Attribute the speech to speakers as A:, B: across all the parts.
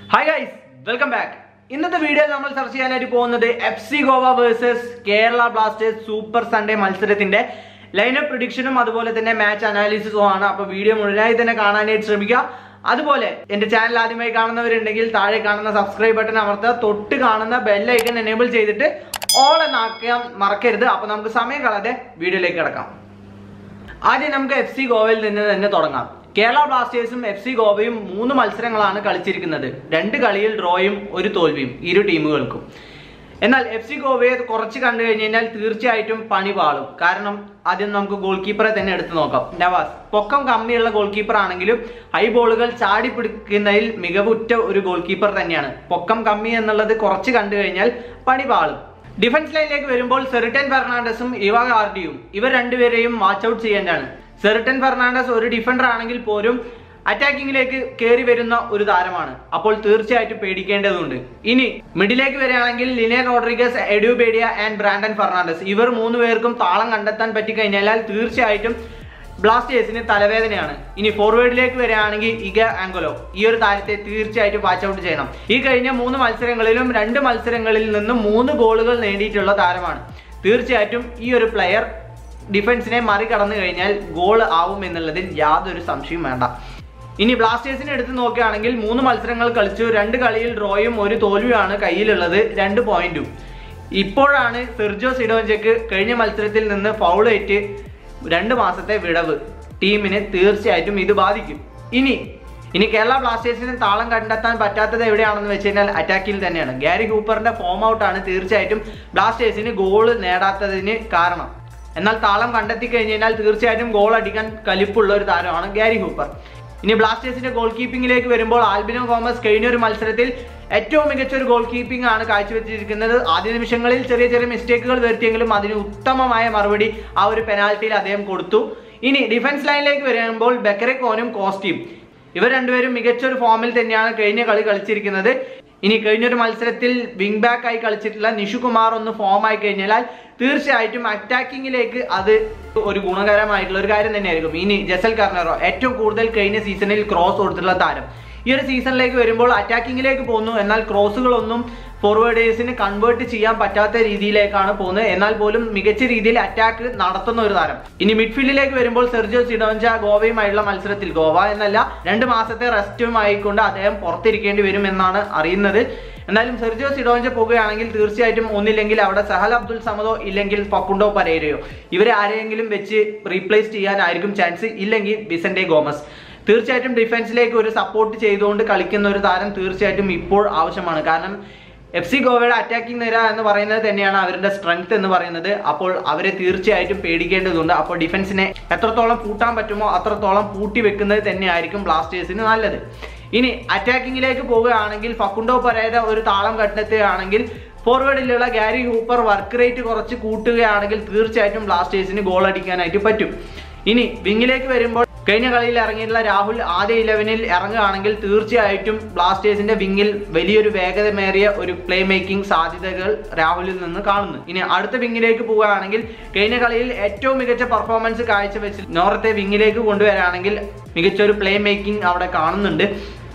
A: hi guys welcome back ഇന്നത്തെ വീഡിയോയിൽ നമ്മൾ ചർച്ച ചെയ്യാനായിട്ട് പോകുന്നത് F C Goa versus Kerala Blasters super Sunday മത്സരത്തിന്റെ ലൈനപ്പ് പ്രിഡിക്ഷനും അതുപോലെ തന്നെ മാച്ച് അനാലിസിസും ആണ് അപ്പൊ വീഡിയോ മുഴുവനായി തന്നെ കാണാനായിട്ട് ശ്രമിക്കുക അതുപോലെ എന്റെ ചാനൽ ആദ്യമായി കാണുന്നവരുണ്ടെങ്കിൽ താഴെ കാണുന്ന സബ്സ്ക്രൈബ് ബട്ടൺ അമർത്തുക തൊട്ട് കാണുന്ന ബെല്ലൈക്കൺ എനേബിൾ ചെയ്തിട്ട് ഓൾ എന്നാക്കാൻ മറക്കരുത് അപ്പൊ നമുക്ക് സമയം കളയാതെ വീഡിയോയിലേക്ക് കിടക്കാം ആദ്യം നമുക്ക് എഫ് സി ഗോവയിൽ നിന്ന് തന്നെ തുടങ്ങാം കേരള ബ്ലാസ്റ്റേഴ്സും എഫ് സി ഗോവയും മൂന്ന് മത്സരങ്ങളാണ് കളിച്ചിരിക്കുന്നത് രണ്ട് കളിയിൽ ഡ്രോയും ഒരു തോൽവിയും ഇരു ടീമുകൾക്കും എന്നാൽ എഫ് സി ഗോവയെ കുറച്ച് കണ്ടു കഴിഞ്ഞ് കഴിഞ്ഞാൽ തീർച്ചയായിട്ടും പണി പാളും കാരണം ആദ്യം നമുക്ക് ഗോൾ കീപ്പറെ തന്നെ എടുത്തു നോക്കാം നവാസ് പൊക്കം കമ്മിയുള്ള ഗോൾ കീപ്പർ ആണെങ്കിലും ഹൈ ബോളുകൾ ചാടി പിടിക്കുന്നതിൽ മികവുറ്റ ഒരു ഗോൾ കീപ്പർ തന്നെയാണ് പൊക്കം കമ്മി എന്നുള്ളത് കുറച്ച് കണ്ടു കഴിഞ്ഞാൽ പണി പാളും ഡിഫൻസ് ലൈനിലേക്ക് വരുമ്പോൾ സെറിട്ടൻ ഫെർണാണ്ടസും ഇവ കാർഡിയും ഇവർ രണ്ടുപേരെയും വാച്ച് ഔട്ട് ചെയ്യേണ്ടതാണ് സെറിട്ടൻ ഫെർണാണ്ടസ് ഒരു ഡിഫൻഡർ ആണെങ്കിൽ പോലും അറ്റാക്കിങ്ങിലേക്ക് കയറി വരുന്ന ഒരു താരമാണ് അപ്പോൾ തീർച്ചയായിട്ടും പേടിക്കേണ്ടതുണ്ട് ഇനി മിഡിലേക്ക് വരികയാണെങ്കിൽ ലിനെ റോഡ്രിഗസ് എഡ്യൂബേഡിയ ആൻഡ് ബ്രാൻഡൻ ഫെർണാണ്ടസ് ഇവർ മൂന്ന് പേർക്കും താളം കണ്ടെത്താൻ പറ്റിക്കഴിഞ്ഞാൽ തീർച്ചയായിട്ടും ബ്ലാസ്റ്റേഴ്സിന് തലവേദനയാണ് ഇനി ഫോർവേഡിലേക്ക് വരികയാണെങ്കിൽ ഇഗ ആംഗലോ ഈ ഒരു താരത്തെ തീർച്ചയായിട്ടും വാച്ച് ഔട്ട് ചെയ്യണം ഈ കഴിഞ്ഞ മൂന്ന് മത്സരങ്ങളിലും രണ്ട് മത്സരങ്ങളിൽ നിന്നും മൂന്ന് ഗോളുകൾ നേടിയിട്ടുള്ള താരമാണ് തീർച്ചയായിട്ടും ഈ ഒരു പ്ലെയർ ഡിഫൻസിനെ മറികടന്നു കഴിഞ്ഞാൽ ഗോൾ ആവും എന്നുള്ളതിൽ യാതൊരു സംശയവും വേണ്ട ഇനി ബ്ലാസ്റ്റേഴ്സിനെ എടുത്ത് നോക്കുകയാണെങ്കിൽ മൂന്ന് മത്സരങ്ങൾ കളിച്ചു രണ്ട് കളിയിൽ ഡ്രോയും ഒരു തോൽവിയുമാണ് കയ്യിലുള്ളത് രണ്ട് പോയിന്റും ഇപ്പോഴാണ് സെർജോ സിഡോഞ്ചക്ക് കഴിഞ്ഞ മത്സരത്തിൽ നിന്ന് ഫൗൾ ഏറ്റ് രണ്ട് മാസത്തെ വിടവ് ടീമിനെ തീർച്ചയായിട്ടും ഇത് ബാധിക്കും ഇനി ഇനി കേരള ബ്ലാസ്റ്റേഴ്സിന് താളം കണ്ടെത്താൻ പറ്റാത്തത് എവിടെയാണെന്ന് വെച്ച് കഴിഞ്ഞാൽ അറ്റാക്കിൽ തന്നെയാണ് ഗാരി ഹൂപ്പറിന്റെ ഫോം ഔട്ടാണ് തീർച്ചയായിട്ടും ബ്ലാസ്റ്റേഴ്സിന് ഗോൾ നേടാത്തതിന് കാരണം എന്നാൽ താളം കണ്ടെത്തി കഴിഞ്ഞ് കഴിഞ്ഞാൽ തീർച്ചയായിട്ടും ഗോൾ അടിക്കാൻ കലിപ്പുള്ള ഒരു താരമാണ് ഗാരി ഹൂപ്പർ ഇനി ബ്ലാസ്റ്റേഴ്സിന്റെ ഗോൾ കീപ്പിംഗിലേക്ക് വരുമ്പോൾ ആൽബിനോ കോമസ് കഴിഞ്ഞ ഒരു മത്സരത്തിൽ ഏറ്റവും മികച്ച ഒരു ഗോൾ കീപ്പിംഗ് ആണ് കാഴ്ചവെച്ചിരിക്കുന്നത് ആദ്യ നിമിഷങ്ങളിൽ ചെറിയ ചെറിയ മിസ്റ്റേക്കുകൾ വരുത്തിയെങ്കിലും അതിന് ഉത്തമമായ മറുപടി ആ ഒരു പെനാൽറ്റിയിൽ അദ്ദേഹം കൊടുത്തു ഇനി ഡിഫൻസ് ലൈനിലേക്ക് വരുമ്പോൾ ബെക്കറെക്കോനും കോസ്റ്റിയും ഇവർ രണ്ടുപേരും മികച്ച ഒരു ഫോമിൽ തന്നെയാണ് കഴിഞ്ഞ കളി കളിച്ചിരിക്കുന്നത് ഇനി കഴിഞ്ഞൊരു മത്സരത്തിൽ വിങ് ബാക്ക് ആയി കളിച്ചിട്ടുള്ള നിഷു കുമാർ ഒന്ന് ഫോം ആയി കഴിഞ്ഞാൽ തീർച്ചയായിട്ടും അറ്റാക്കിങ്ങിലേക്ക് അത് ഒരു ഗുണകരമായിട്ടുള്ള ഒരു കാര്യം തന്നെയായിരിക്കും ഇനി ജസൽ കർണറോ ഏറ്റവും കൂടുതൽ കഴിഞ്ഞ സീസണിൽ ക്രോസ് കൊടുത്തിട്ടുള്ള താരം ഈ ഒരു സീസണിലേക്ക് വരുമ്പോൾ അറ്റാക്കിങ്ങിലേക്ക് പോകുന്നു എന്നാൽ ക്രോസുകളൊന്നും ഫോർവേഡേഴ്സിന് കൺവേർട്ട് ചെയ്യാൻ പറ്റാത്ത രീതിയിലേക്കാണ് പോകുന്നത് എന്നാൽ പോലും മികച്ച രീതിയിൽ അറ്റാക്ക് നടത്തുന്ന ഒരു താരം ഇനി മിഡ്ഫീൽഡിലേക്ക് വരുമ്പോൾ സെർജിയോ സിഡോഞ്ച ഗോവയുമായുള്ള മത്സരത്തിൽ ഗോവ എന്നല്ല രണ്ട് മാസത്തെ റെസ്റ്റുമായിക്കൊണ്ട് അദ്ദേഹം പുറത്തിരിക്കേണ്ടി വരും എന്നാണ് അറിയുന്നത് എന്നാലും സെർജിയോ സിഡോഞ്ച പോകുകയാണെങ്കിൽ തീർച്ചയായിട്ടും ഒന്നില്ലെങ്കിൽ അവിടെ സഹൽ അബ്ദുൽ സമദോ ഇല്ലെങ്കിൽ ഫക്കുണ്ടോ പരേരയോ ഇവരെ ആരെയെങ്കിലും വെച്ച് റീപ്ലേസ് ചെയ്യാനായിരിക്കും ചാൻസ് ഇല്ലെങ്കിൽ ബിസന്റെ ഗോമസ് തീർച്ചയായിട്ടും ഡിഫൻസിലേക്ക് ഒരു സപ്പോർട്ട് ചെയ്തുകൊണ്ട് കളിക്കുന്ന ഒരു താരം തീർച്ചയായിട്ടും ഇപ്പോൾ ആവശ്യമാണ് കാരണം എഫ് സി ഗോവയുടെ അറ്റാക്കിംഗ് നിര എന്ന് പറയുന്നത് തന്നെയാണ് അവരുടെ സ്ട്രെങ്ത് എന്ന് പറയുന്നത് അപ്പോൾ അവരെ തീർച്ചയായിട്ടും പേടിക്കേണ്ടതുണ്ട് അപ്പോൾ ഡിഫൻസിനെ എത്രത്തോളം പൂട്ടാൻ പറ്റുമോ അത്രത്തോളം പൂട്ടി വെക്കുന്നത് തന്നെയായിരിക്കും ബ്ലാസ്റ്റേഴ്സിന് നല്ലത് ഇനി അറ്റാക്കിങ്ങിലേക്ക് പോവുകയാണെങ്കിൽ ഫക്കുണ്ടോ പരേര ഒരു താളം കണ്ടെത്തുകയാണെങ്കിൽ ഫോർവേഡിലുള്ള ഗാരി ഹൂപ്പർ വർക്ക് റേറ്റ് കുറച്ച് കൂട്ടുകയാണെങ്കിൽ തീർച്ചയായിട്ടും ബ്ലാസ്റ്റേഴ്സിന് ഗോൾ അടിക്കാനായിട്ട് പറ്റും ഇനി വിങ്ങിലേക്ക് വരുമ്പോൾ കഴിഞ്ഞ കളിയിൽ ഇറങ്ങിയിട്ടുള്ള രാഹുൽ ആദ്യ ഇലവനിൽ ഇറങ്ങുകയാണെങ്കിൽ തീർച്ചയായിട്ടും ബ്ലാസ്റ്റേഴ്സിന്റെ വിങ്ങിൽ വലിയൊരു വേഗതമേറിയ ഒരു പ്ലേ മേക്കിംഗ് സാധ്യതകൾ രാഹുലിൽ നിന്ന് കാണുന്നു ഇനി അടുത്ത വിങ്ങിലേക്ക് പോവുകയാണെങ്കിൽ കഴിഞ്ഞ കളിയിൽ ഏറ്റവും മികച്ച പെർഫോമൻസ് കാഴ്ചവെച്ച് നോർത്തെ വിങ്ങിലേക്ക് കൊണ്ടുവരാണെങ്കിൽ മികച്ച ഒരു പ്ലേ മേക്കിംഗ് അവിടെ കാണുന്നുണ്ട്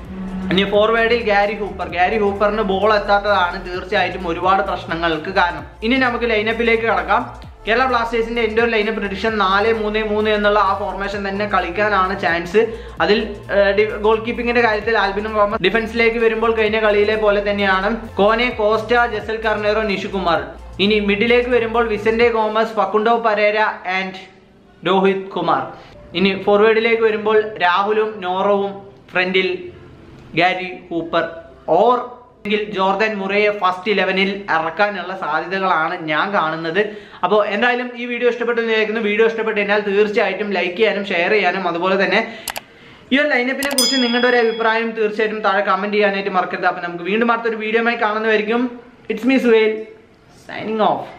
A: ഇനി ഫോർവേഡിൽ ഗാരി ഹൂപ്പർ ഗാരി ഹൂപ്പറിന് ബോൾ എത്താത്തതാണ് തീർച്ചയായിട്ടും ഒരുപാട് പ്രശ്നങ്ങൾക്ക് കാരണം ഇനി നമുക്ക് ലൈനപ്പിലേക്ക് കടക്കാം കേരള ബ്ലാസ്റ്റേഴ്സിന്റെ എൻ്റെ ഒരു ലൈനപ്പ് പ്രഡിക്ഷൻ നാല് മൂന്ന് മൂന്ന് എന്നുള്ള ആ ഫോർമേഷൻ തന്നെ കളിക്കാനാണ് ചാൻസ് അതിൽ ഗോൾ കീപ്പിംഗിന്റെ കാര്യത്തിൽ ആൽബിനും കോമസ് ഡിഫൻസിലേക്ക് വരുമ്പോൾ കഴിഞ്ഞ കളിയിലെ പോലെ തന്നെയാണ് കോനെ കോസ്റ്റ ജസൽ കർണേറോ നിഷുകുമാർ ഇനി മിഡിലേക്ക് വരുമ്പോൾ Vicente Gomez Facundo Pereyra and Rohit Kumar ഇനി ഫോർവേഡിലേക്ക് വരുമ്പോൾ രാഹുലും നോറവും ഫ്രണ്ടിൽ ഗാരി ഹൂപ്പർ ഓർ എങ്കിൽ ജോർദൻ മുറയെ ഫസ്റ്റ് ഇലവനിൽ ഇറക്കാനുള്ള സാധ്യതകളാണ് ഞാൻ കാണുന്നത് അപ്പോൾ എന്തായാലും ഈ വീഡിയോ ഇഷ്ടപ്പെട്ടു വിചാരിക്കുന്നു വീഡിയോ ഇഷ്ടപ്പെട്ടു കഴിഞ്ഞാൽ തീർച്ചയായിട്ടും ലൈക്ക് ചെയ്യാനും ഷെയർ ചെയ്യാനും അതുപോലെ തന്നെ ഈ ഒരു ലൈനപ്പിനെ കുറിച്ച് നിങ്ങളുടെ ഒരു അഭിപ്രായം തീർച്ചയായിട്ടും താഴെ കമന്റ് ചെയ്യാനായിട്ട് മറക്കരുത് അപ്പോൾ നമുക്ക് വീണ്ടും അടുത്തൊരു വീഡിയോ ആയി കാണുന്നതായിരിക്കും ഇറ്റ്സ് മീ സുവേൽ സൈനിങ് ഓഫ്